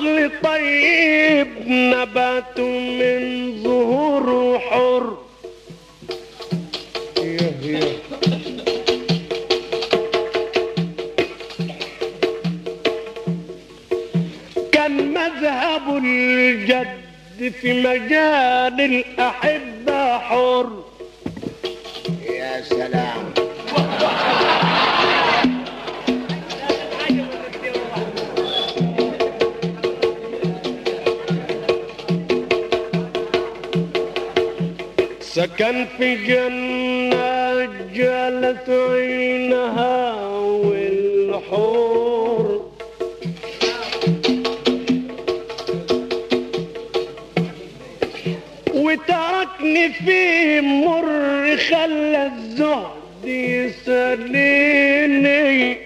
أصل طيب نبات من ظهور حر يه يه. كان مذهب الجد في مجال الأحبة حر يا سلام سكن في جنة جالت عينها والحور وتركني في مر خلى الزهد يسليني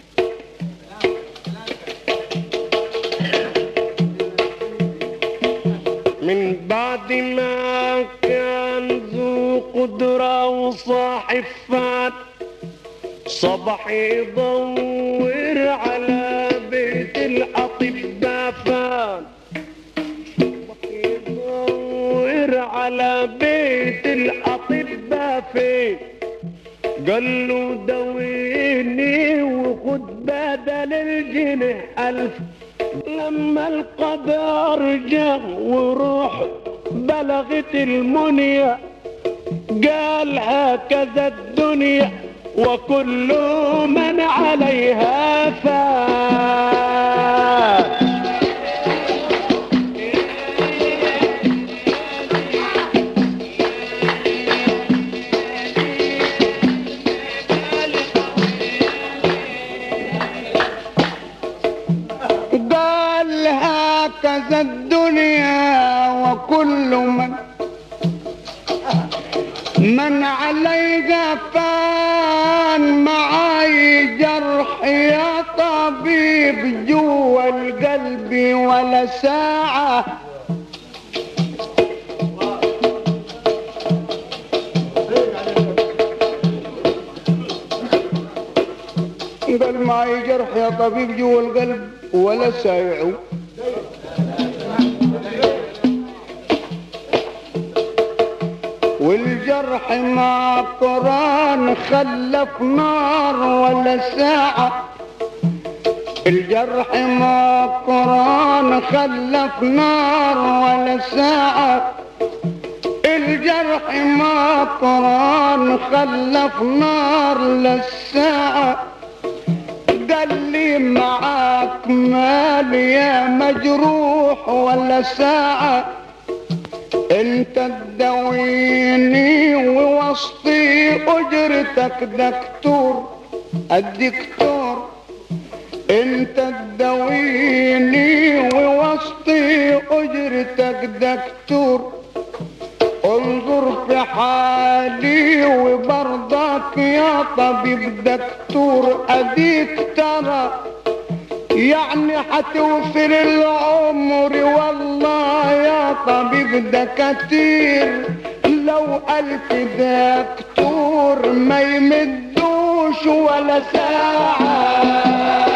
من بعد ما كان ذو قدرة وصاحب فات صبح يدور على بيت الأطباء فات صبح يدور على بيت الأطباء فين قال له دويني وخد بدل الجنيه ألف لما القدر جه وروح بلغت المنيا قال هكذا الدنيا وكل من عليها فات قال هكذا الدنيا وكل من من عليها فان معاي جرح يا طبيب جوا القلب ولا ساعة قال معاي جرح يا طبيب جوا القلب ولا سايعه والجرح مع قران خلف نار ولا ساعة الجرح مع قران خلف نار ولا ساعة الجرح مع قران خلف نار للساعة قال لي معاك مال يا مجروح ولا ساعة انت تداويني ووسطي اجرتك دكتور الدكتور انت تداويني ووسطي اجرتك دكتور انظر في حالي وبرضك يا طبيب دكتور اديك ترى يعني حتوفر العمر والله يا طبيب دكاتير لو ألف دكتور ما يمدوش ولا ساعة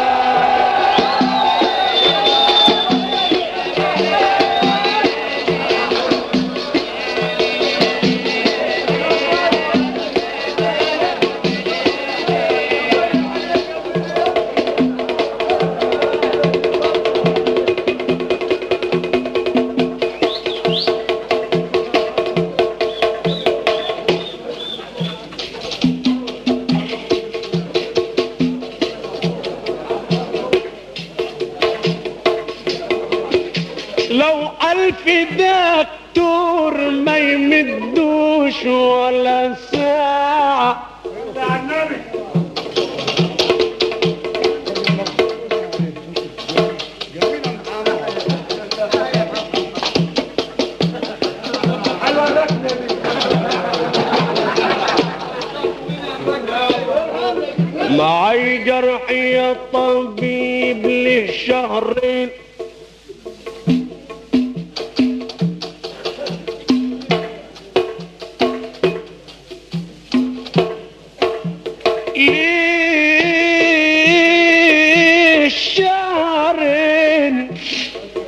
لو ألف دكتور ما يمدوش ولا ساعة معي جرح يا طبيب للشهرين ليه شهرين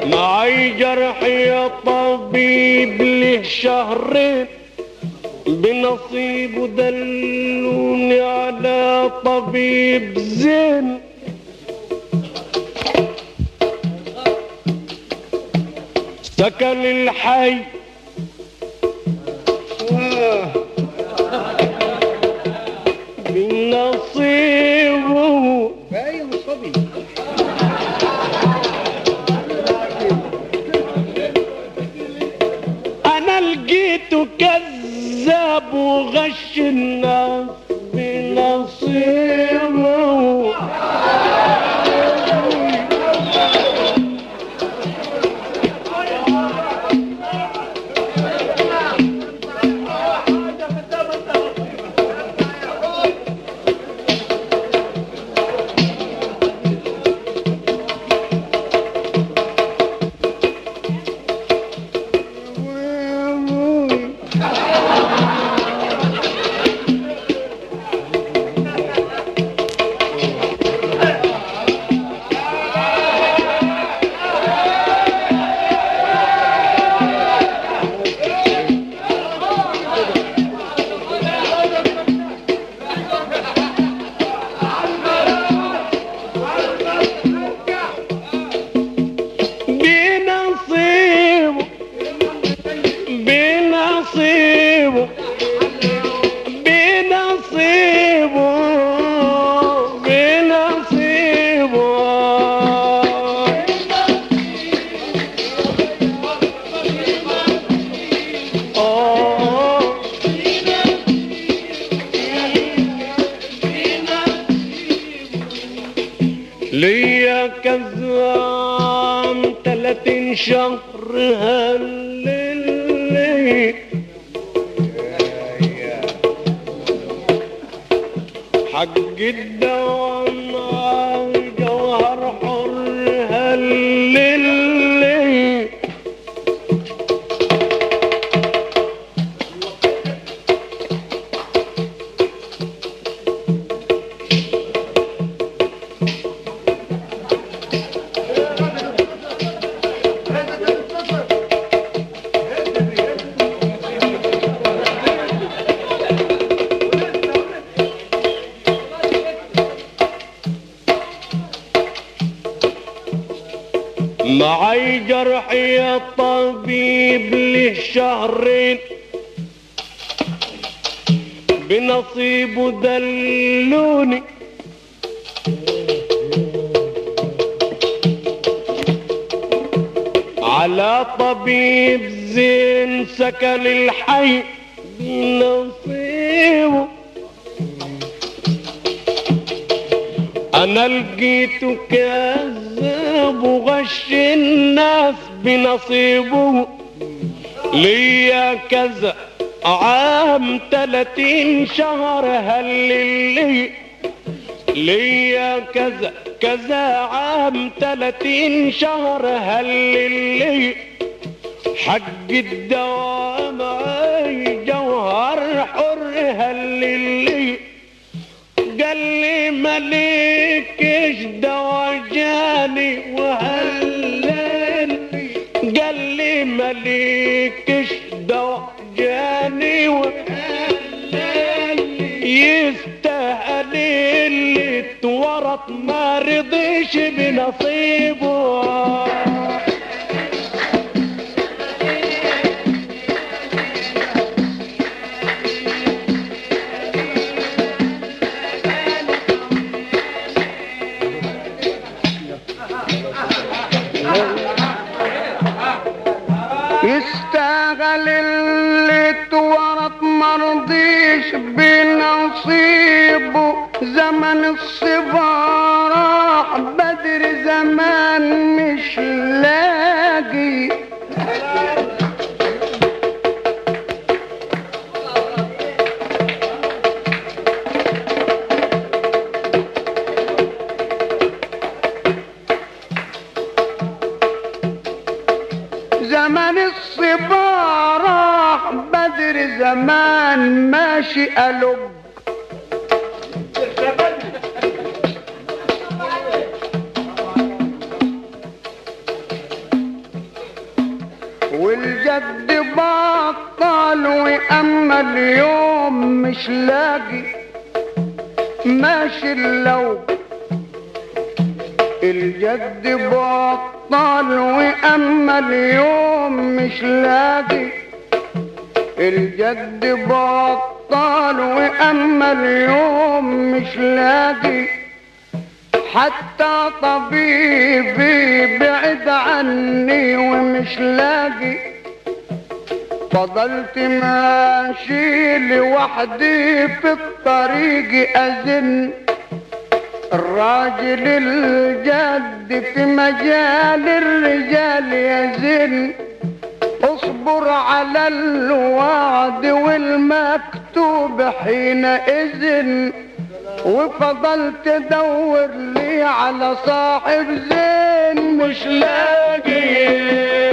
معي جرح يا طبيب له شهرين بنصيبه دلوني على طبيب زين سكن الحي بنصيبه باين صبي انا لقيته كذاب وغش الناس بنصيبه بنصيبه بنصيبه بنصيبه بنصيبه آه ليا كذاب تلاتين شهر هللي حق الدوام جوهر حر هللي معي جرح يا طبيب له شهرين بنصيبه دلوني على طبيب زين سكن الحي بنصيبه انا لقيته كذاب وغش الناس بنصيبه ليا كذا عام تلاتين شهر هللي ليا كذا كذا عام تلاتين شهر هللي حق الدوام عي جوهر حر هللي قال لي مليكش دواجاني وهلل قال لي مليكش دواجاني وهلل يستاهل اللي اتورط ما رضيش بنصيبه يستاهل اللي اتورط مرضيش بنصيبه زمن الصبا راح بدر زمان مش لاقي زمن الصبا راح بدر زمان ماشي قلب والجد بطل واما اليوم مش لاقي ماشي اللو الجد بطل واما اليوم مش لاقي الجد بطل واما اليوم مش لاقي حتى طبيبي بعد عني ومش لاقي فضلت ماشي لوحدي في الطريق أزن الراجل الجد في مجال الرجال يزن اصبر على الوعد والمكتوب حينئذ وفضلت ادور لي على صاحب زين مش لاقي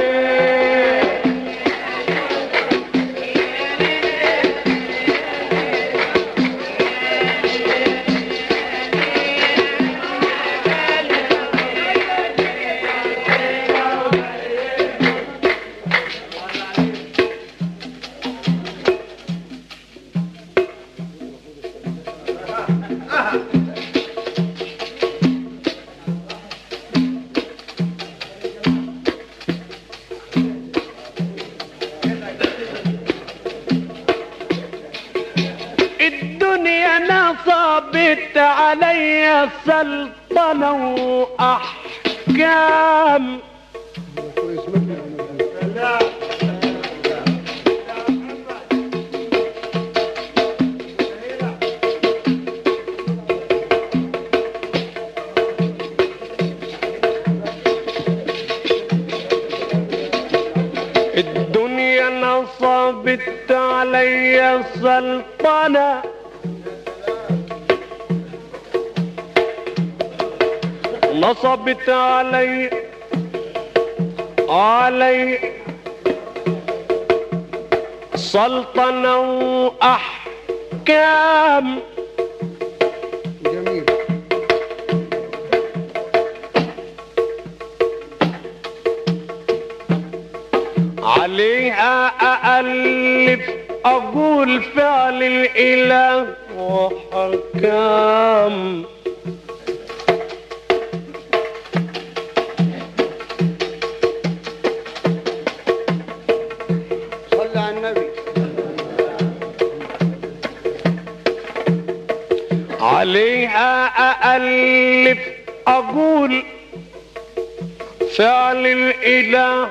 الدنيا نصبت علي سلطنة وأحكام الدنيا نصبت علي سلطنة نصبت علي علي سلطنة وأحكام جميل عليها أألف أقول فعل الإله وحكام صلى على النبي عليها أألف أقول فعل الإله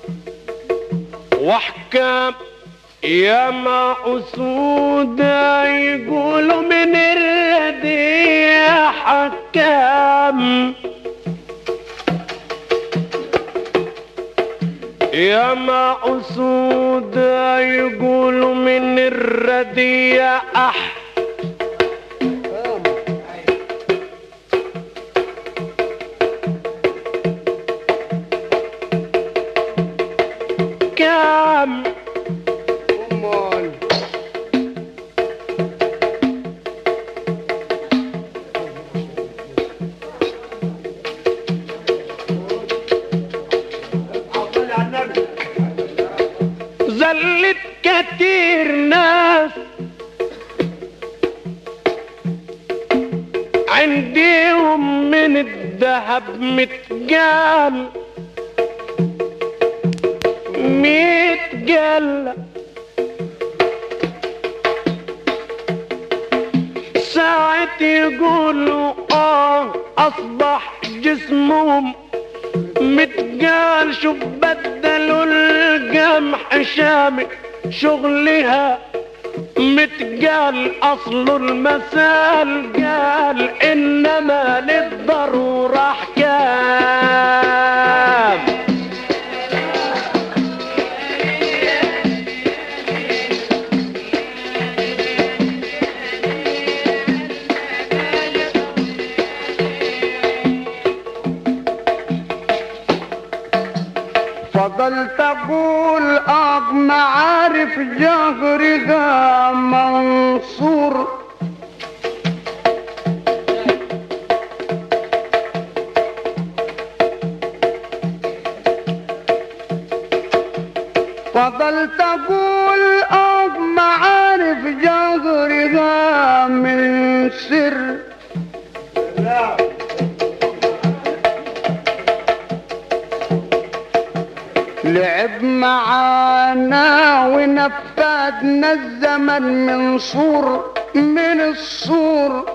واحكام يا ما أسود يقولوا من الردي حكام يا ما أسود يقولوا من الردي أح كام أمال زلت كتير ناس عنديهم من الذهب متقال متقال ساعة يقولوا اه اصبح جسمهم متقال شوف بدلوا القمح شامي شغلها متقال اصل المثال قال انما للضرورة احكام فضلت اقول اق معارف جهرها منصور فضلت اقول اه معارف جذرها من سر لعب معانا ونفذنا الزمن من صور من الصور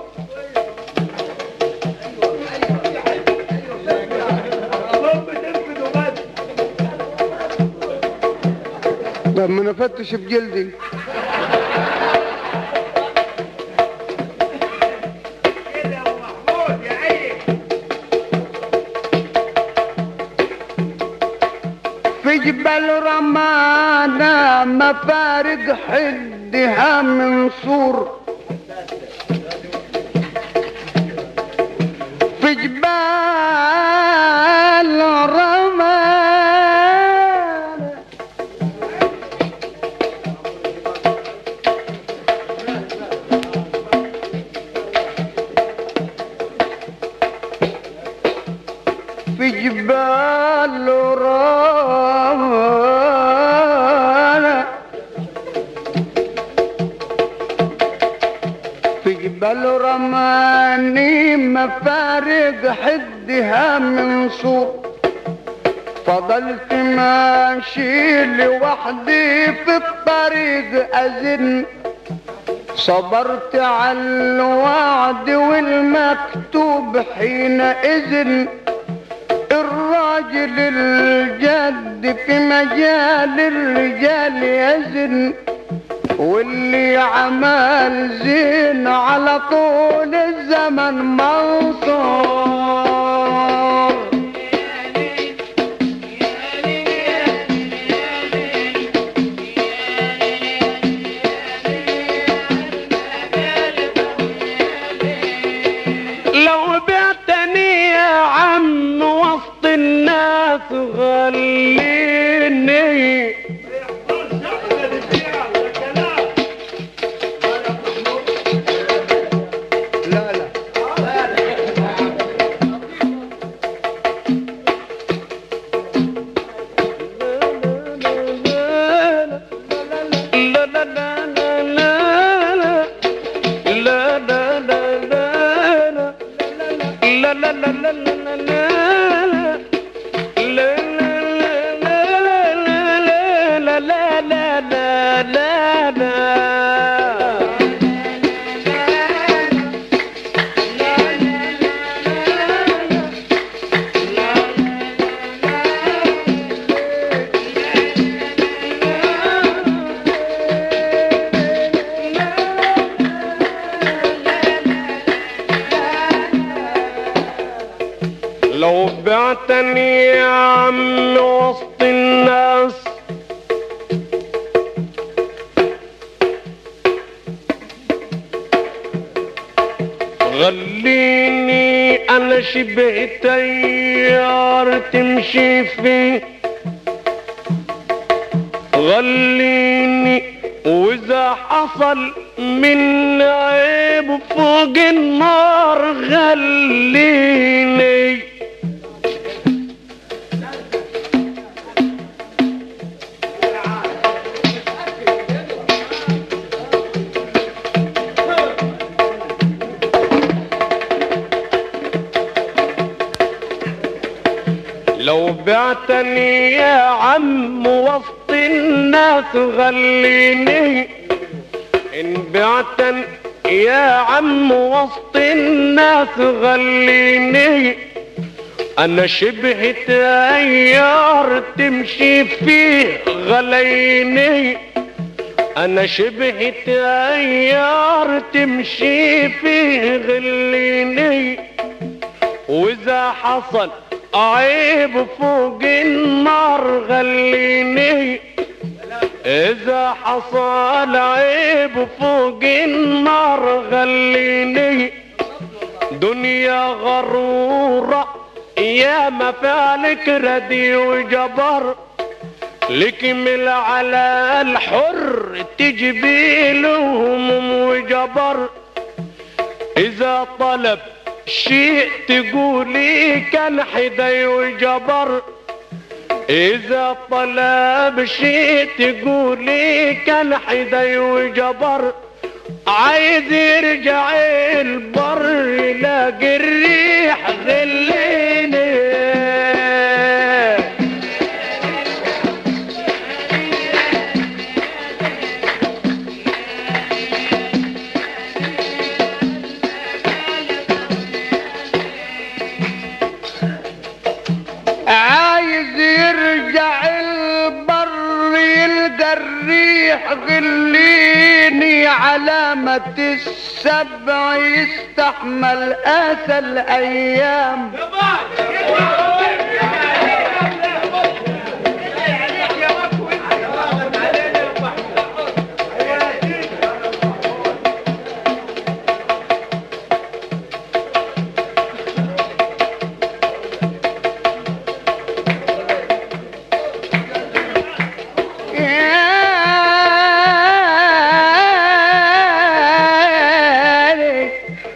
طب ما نفتش بجلدي في جبل رمانا مفارق حدها من صور في جبال رمانا في جبال رانا في جبال رماني مفارق حدها من صور فضلت ماشي لوحدي في الطريق أزن صبرت على الوعد والمكتوب حينئذ الراجل الجد في مجال الرجال يزن واللي عمل زين على طول الزمن منصور لو بعتني يا عم وسط الناس غليني لا لا لا لا لا لا لا لا لا لا لا لا لا لا لا لا لا لا لو بعتني يا عم وسط الناس غليني انا شبه تيار تمشي فيه غليني واذا حصل من عيب فوق النار غليني لو بعتني يا عم وسط الناس غليني ان بعتن يا عم وسط الناس غليني انا شبه تيار تمشي فيه غليني انا شبه تيار تمشي فيه غليني واذا حصل عيب فوق النار غليني اذا حصل عيب فوق النار غليني دنيا غرورة يا ما فعلك ردي وجبر لكمل على الحر تجبي لهم وجبر اذا طلب شيء تقولي كان حدي وجبر إذا طلب شي تقولي كان حدي وجبر عايز يرجع البر يلاقي الريح غليني عايز يرجع البر يلقى الريح غليني علامة السبع يستحمل أسى الأيام يا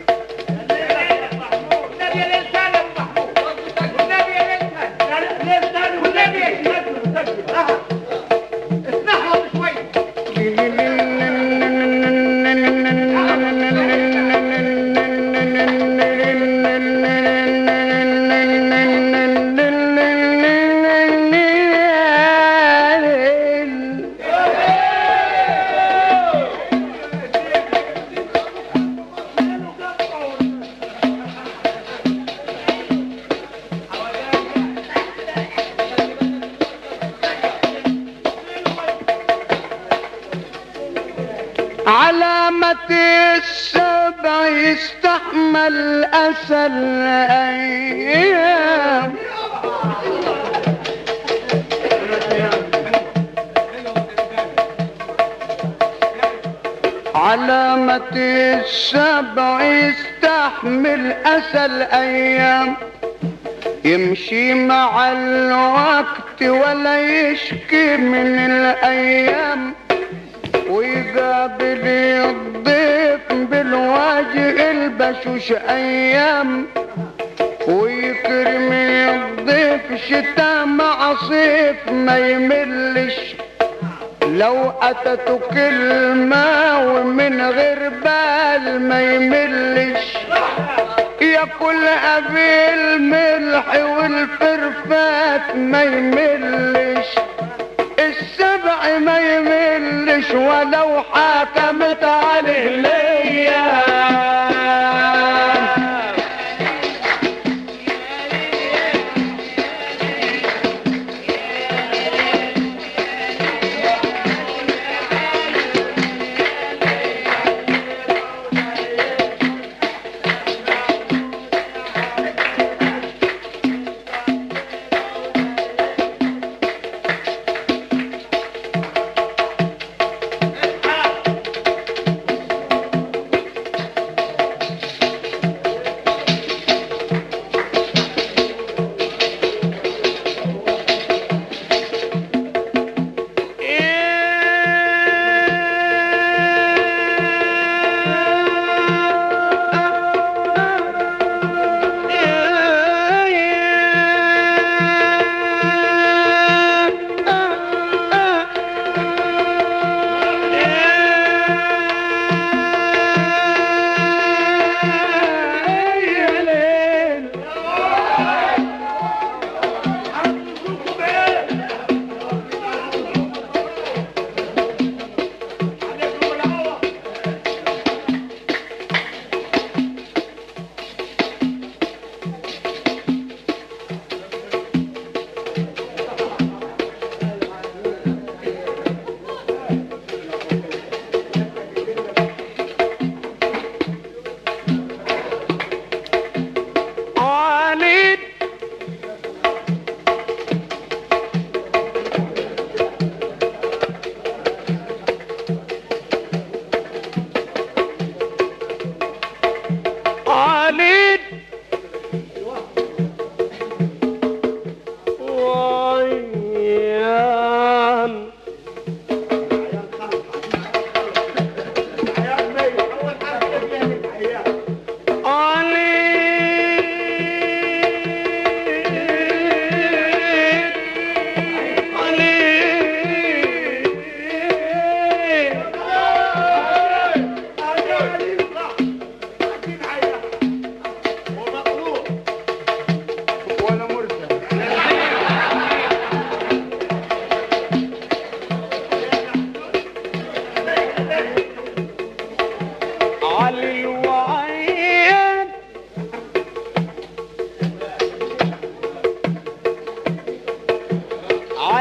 علامة السبع يستحمل أسى الأيام علامة السبع يستحمل أسى الأيام يمشي مع الوقت ولا يشكي من الأيام ويقابل الضيف بالوجه البشوش أيام ويكرم الضيف شتاء مع صيف ما يملش لو أتت كلمة ومن غير بال ما يملش ياكلها بالملح والفرفات ما يملش السبع ما يملش ولو حكمت عليه ليا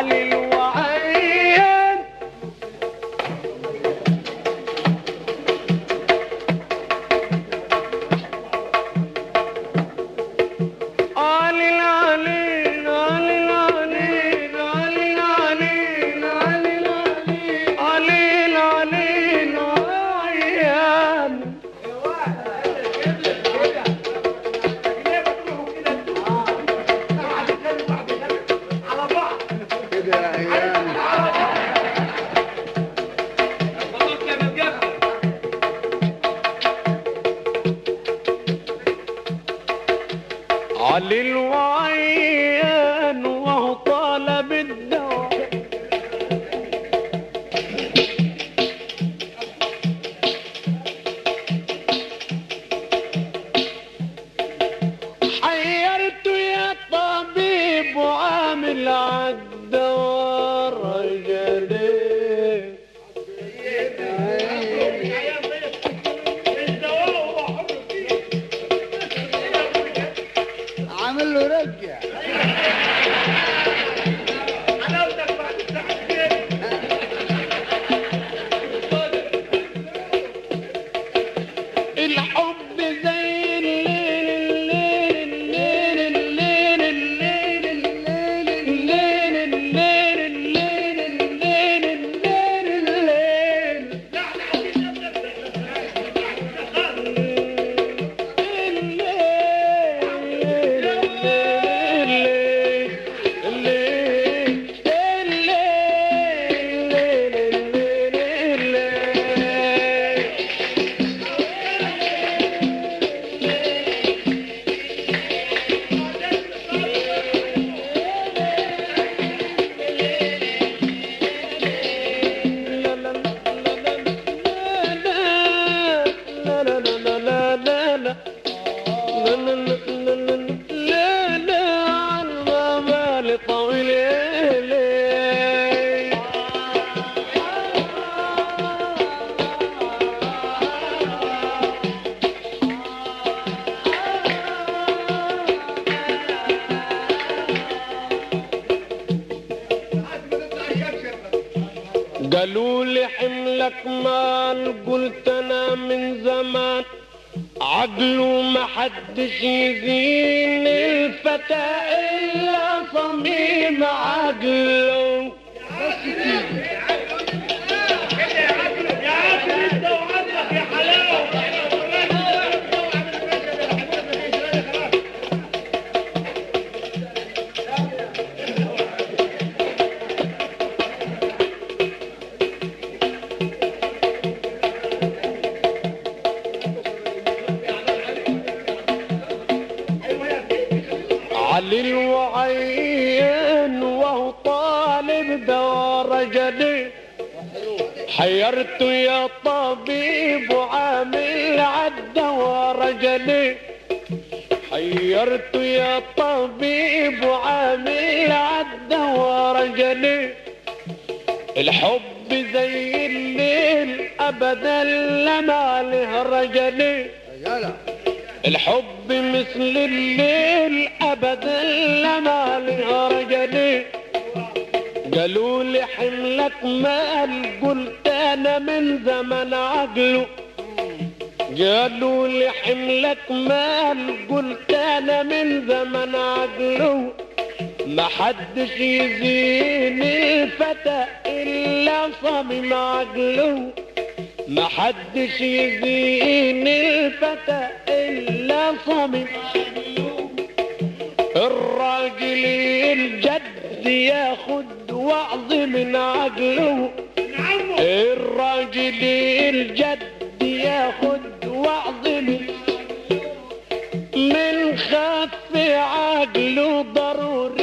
علي الوعيان علي العلي علي العلي علي العلي علي العلي علي العلي العيان كده يا عيال علي الوعيان وهو طالب الدواء حيرت يا طبيب وعامل عالدوار رجلي عامل له رجع الحب زي الليل الليل الليل الليل الليل الليل الليل الليل الليل الليل الليل لا لا عالغبال طويل إلي قالوا لي حملك مال قلت انا من زمان عقله ما حدش يزين الفتى الا صميم عقله علي الوعين وهو طالب دار جديد حيرت يا طبيب وعامل عالدوار جديد حيرت يا طبيب وعامل عالدوار جديد الحب زي الليل ابدا لما له رجلي يلا الحب مثل الليل ابدا لما له رجلي قالوا لي حملك مال قلت انا من زمن عقله قالوا لي حملك مال قلت انا من زمن عقله ما حدش يزين الفتى الا صميم عقله ما حدش يزين الفتى الا صميم الراجل الجد ياخد وعظ من عقله الراجل الجد ياخد وعظ من من خف عقله ضروري